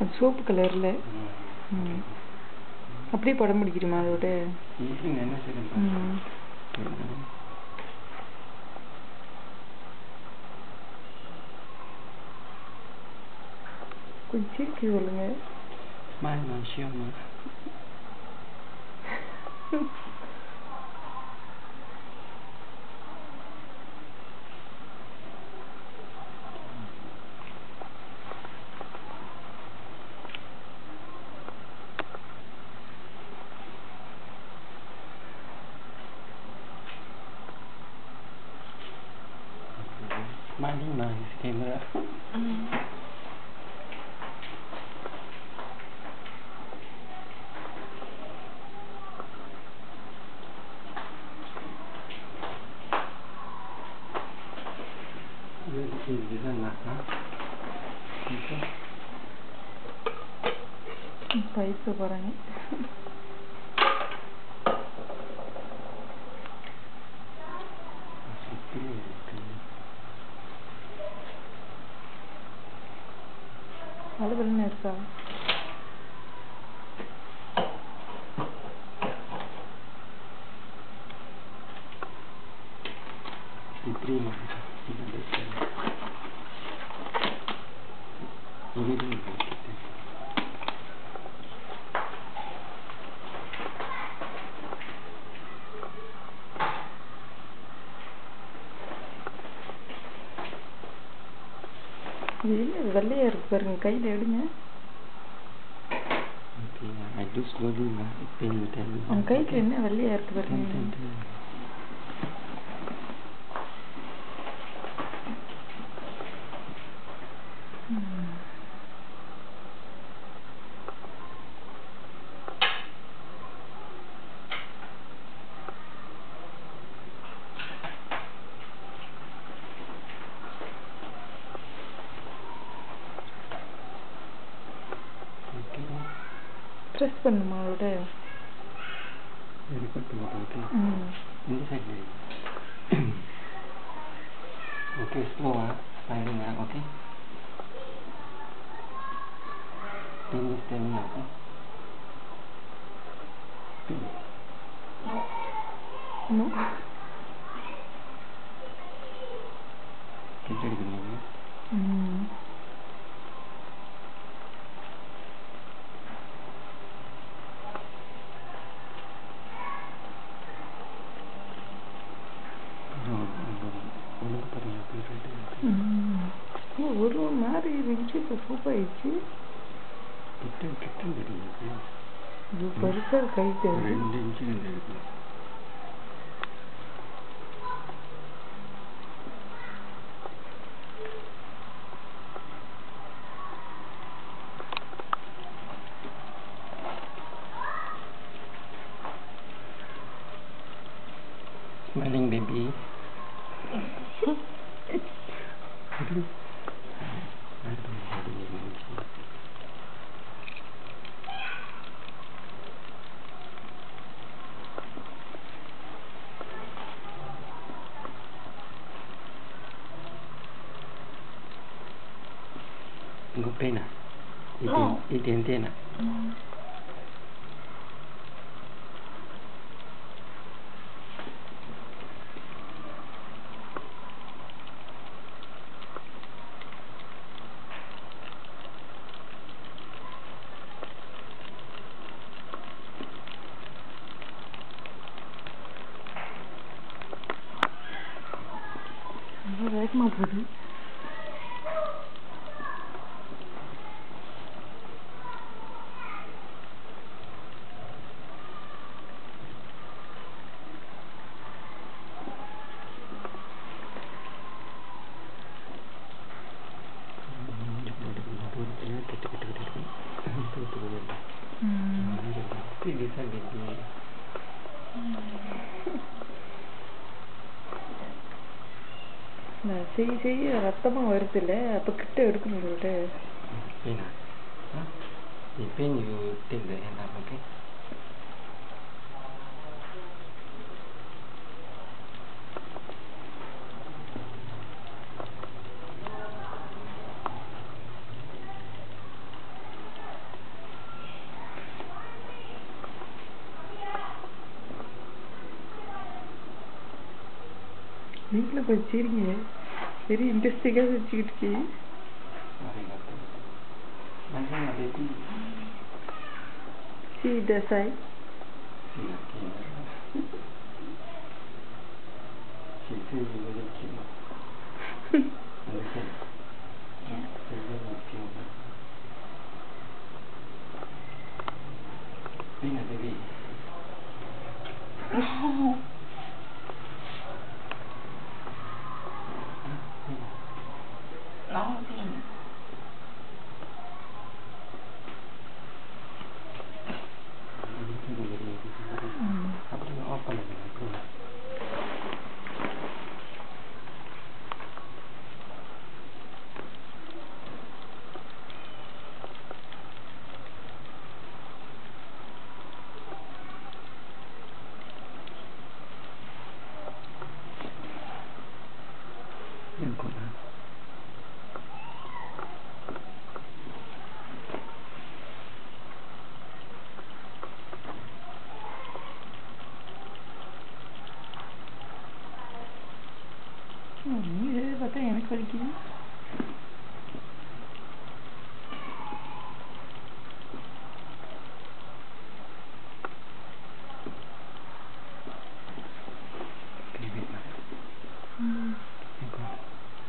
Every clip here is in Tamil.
அது சோப்பு கலர்ல ம். ம் அப்படியே படம் பிடிக்கிறோமா அதோட இருங்க என்ன செய்யணும் ம் கொஞ்சம் சிரிக்க சொல்லுங்க Smile, man, show me. Smiling nice camera. Where is this one, huh? Okay. பைப்பை பாருங்க சுத்தி இருக்கு. அளவுன்னு இருக்கா Sutri mah. Tidak ada sekali. Ini dulu kita. இது என்ன வெள்ளையா இருக்கு பாருங்க கையில எடுங்க Okay, I do slowly mah. Then you tell me. உங்க கையில என்ன வெள்ளையா இருக்கு Ten, பாருங்க ten, ten. ம். Okay. ப்ரெஸ் பண்ணுமா அதோட Very good tomato. Okay. ம் Ini side dari. okay, slow ah. Smiling ah. Okay. Then you tell me okay. இன்னும் Kita di mana? ம் ஒன்றும் பாருங்க அப்படி சொல்லிட்டு ம். ஓ, ஒரு மாதிரி இருந்துச்சு இப்போ சூப்பாயிடுச்சு கிட்ட கிட்ட தெரியுது இது பெருசா கைட்டு ரெண்டு இன்ச்சு இருக்கு Smiling baby. Aduh. Aduh, aduh, aduh. Got pain ah? No. 一点一点点啊。 ம். ரொம்ப வேகமா போகுது ம். நான் செய்ய செய்ய ரத்தமா வருதுல்ல அப்ப கிட்ட எடுக்கணும் இதோட Pain ah? Huh? The pain you take the hand up, okay? வீட்டில் போய் சரிங்க வெரி இன்ட்ரெஸ்டிங்காக வச்சுக்கிட்டு Arigato. Macam ada di சி த சை sini kini. Kita juga ada kini. Ada kan? Kita ada kini. Ingat lagi. Apa tu apa lagi aku? Yang kau nak? நீ எழுதி பார்த்தா எனக்கு வலிக்குது Bibit mana? Yang kau nak?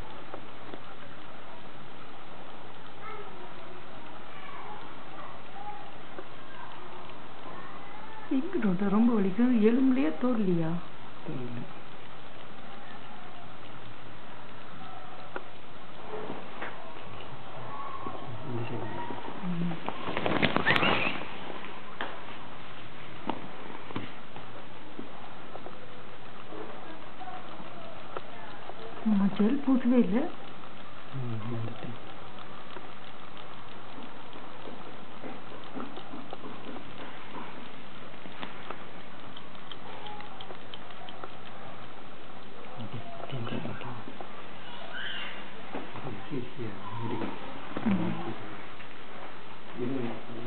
எங்கிட்ட ரொம்ப வலிக்குது எலும்புலையா தோல்லையா Tu ni. Ini saya. நம்ம ஜெல் பூசவே இல்லை Hmm, nanti. Okey, tinggal okey. Okey, siap. Jadi. Ini.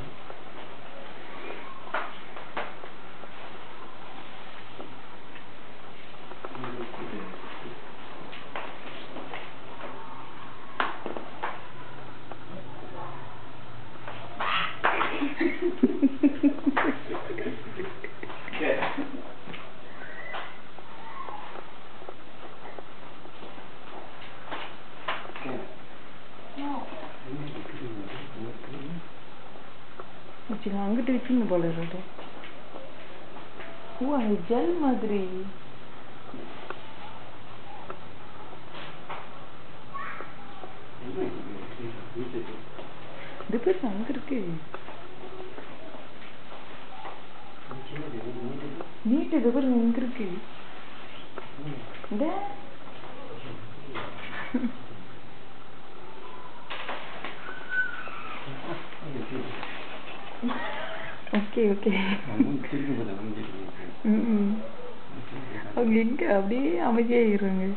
வச்சுக்கோ அங்கிட்டு வச்சுன்னு போல இருக்கு ஓ அது ஜெல் மாதிரி இது பேர் அங்க இருக்கு நீட் இது பேர் இங்க இருக்கு இந்த ஓகே ஓகே ம் அவங்க எங்க அப்படியே அமைதியாயிருங்க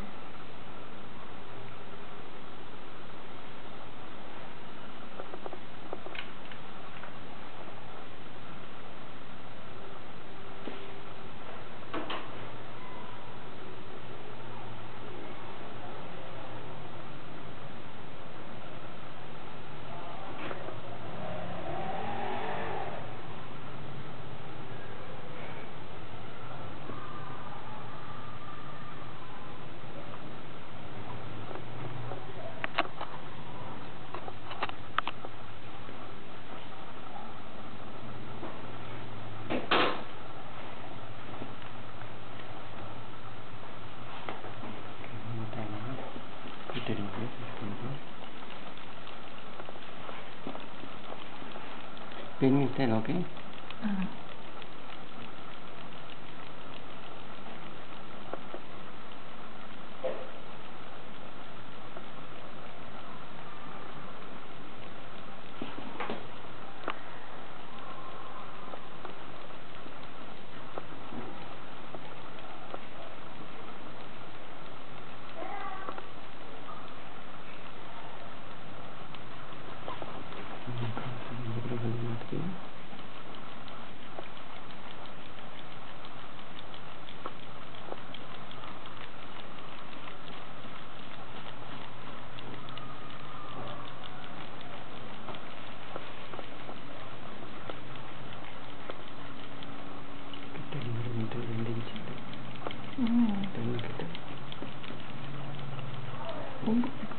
Pen ni stand okay?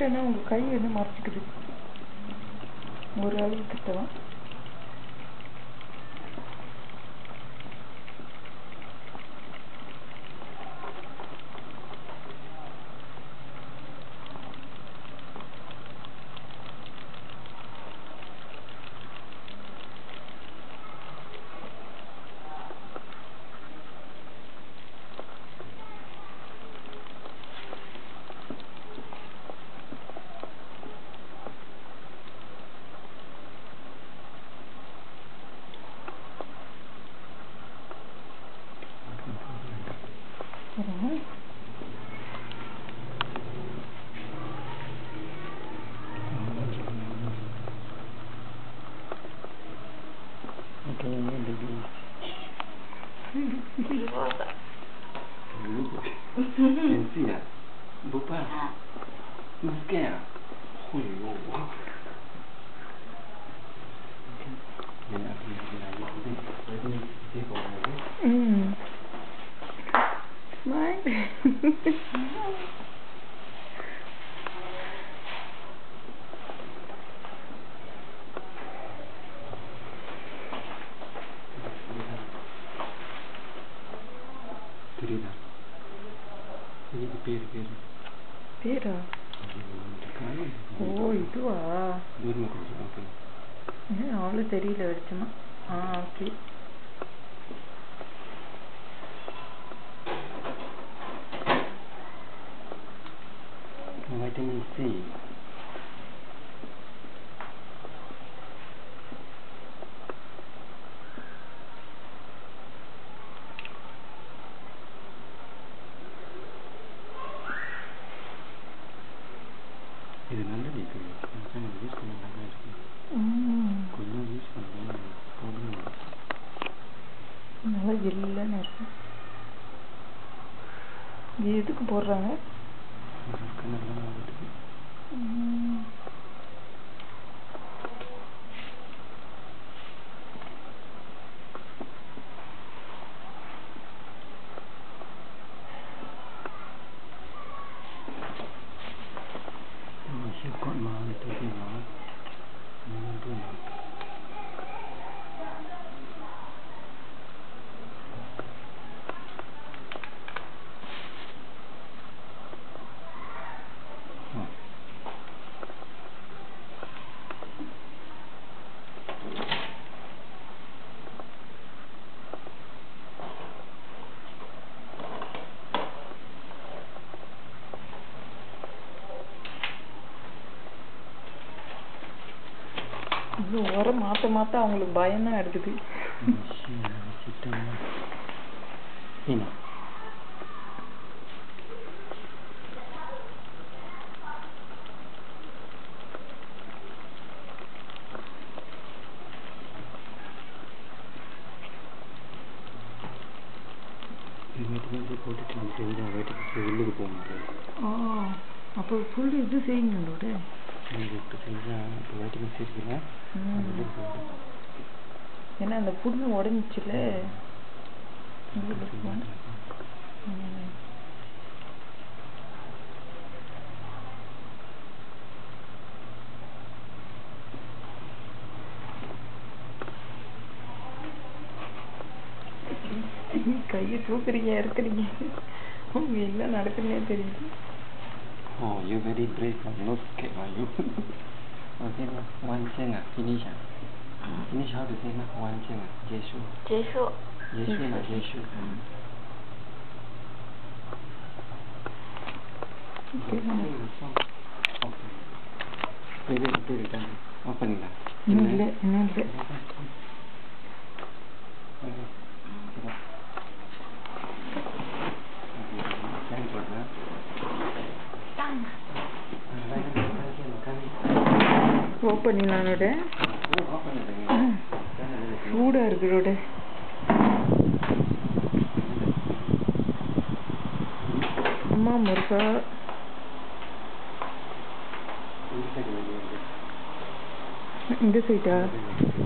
கிட்டனா உங்க கை வந்து மறைச்சிக்குது ஒரு அளவு கிட்ட தான் சரிங்க Okay, baby. Can see ah? Bupa. You scared ah? Oh, yo. Yeah, yeah, yeah. Ready, ready for ready. ம் ஸ்மைல் தெரியுதா இது பேர் பேர் பேரா ஓ இதுவா தூரமாக கொடுத்துருக்கோம் ஓகே ஏன் அவ்வளோ தெரியல வெளிச்சமா ஆ ஓகே வைட்டமின் சி இது நல்லது இது கொஞ்சம் யூஸ் பண்ண நல்லா இருக்கு ம் கொஞ்சம் யூஸ் பண்ண போதும் நல்லா இல்லைன்னு இருக்கு இது எதுக்கு போடுறாங்க கண்ணெல்லாம் ஆகுது ம். Masih kuat mahal itu sih mahal. Mahal tu mahal. Ah. இது உரம் மாற்ற மாற்ற அவங்களுக்கு பயம் தான் எடுக்குது Masih masih tambah. Ini. வீட்டுக்கு போட்டுட்டு நம்ம செஞ்சால் வீட்டுக்கு உள்ளுக்கு போக முடியாது ஆ அப்போ ஃபுல் இது செய்யுங்க அதோட நீங்கள் இப்போ செஞ்சால் இப்போ வைட்டமின் சி இருக்குல்ல ம். உள்ளுக்கு போகுது ஏன்னா அந்த புண்ணு உடஞ்சிச்சுல உள்ளுக்கு போகும். ம். கையை தூக்குறீங்க இருக்கிறீங்க உங்க என்ன நடக்குதுன்னே தெரியுது Oh, you very brave, ah. no scared, are you? okay, lah. One cheng, ah. Finish, ah. Finish how to say, lah? One cheng, ah. 结束。 结束结束了，结束。对对对对，open 的。 இன்னும் இல்லை இன்னும் இல்லை ஓப்பன் நானோட சூடா இருக்குதோட அம்மா முருகா இந்த சைடா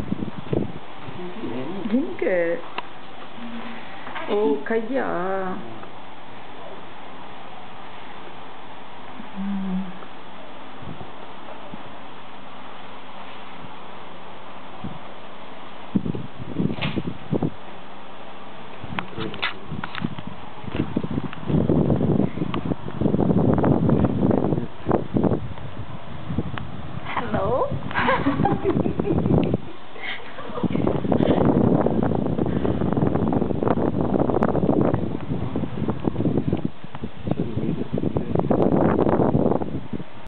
எங்க ஓ கையா